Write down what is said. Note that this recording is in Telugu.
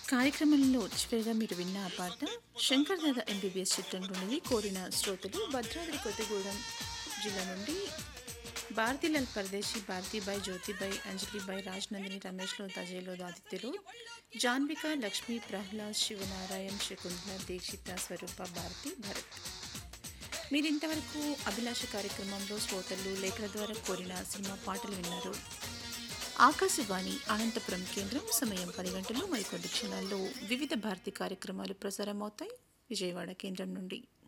కార్యక్రమంలో చివరిగా మీరు విన్న ఆ పాట శంకర్ దాదా ఎంబీబీఎస్ చిత్రం నుండి కోరిన శ్రోతలు భద్రాద్రి కొత్తగూడెం జిల్లా నుండి భారతీలాల్ పరదేశి భారతీబాయ్ జ్యోతిబాయ్ అంజలిబాయ్ రాజ్నందిని రమేష్లో తజయ్లో ఆదిత్యలు జాన్విక లక్ష్మి ప్రహ్లాద్ శివనారాయణ్ శకుంతల దీక్షిత స్వరూప భారతి భరత్ మీరు ఇంతవరకు అభిలాష కార్యక్రమంలో శ్రోతలు లేఖల ద్వారా కోరిన సినిమా పాటలు విన్నారు ఆకాశవాణి అనంతపురం కేంద్రం సమయం పది గంటలు మరికొద్ది క్షణాల్లో వివిధ భారతి కార్యక్రమాలు ప్రసారమవుతాయి విజయవాడ కేంద్రం నుండి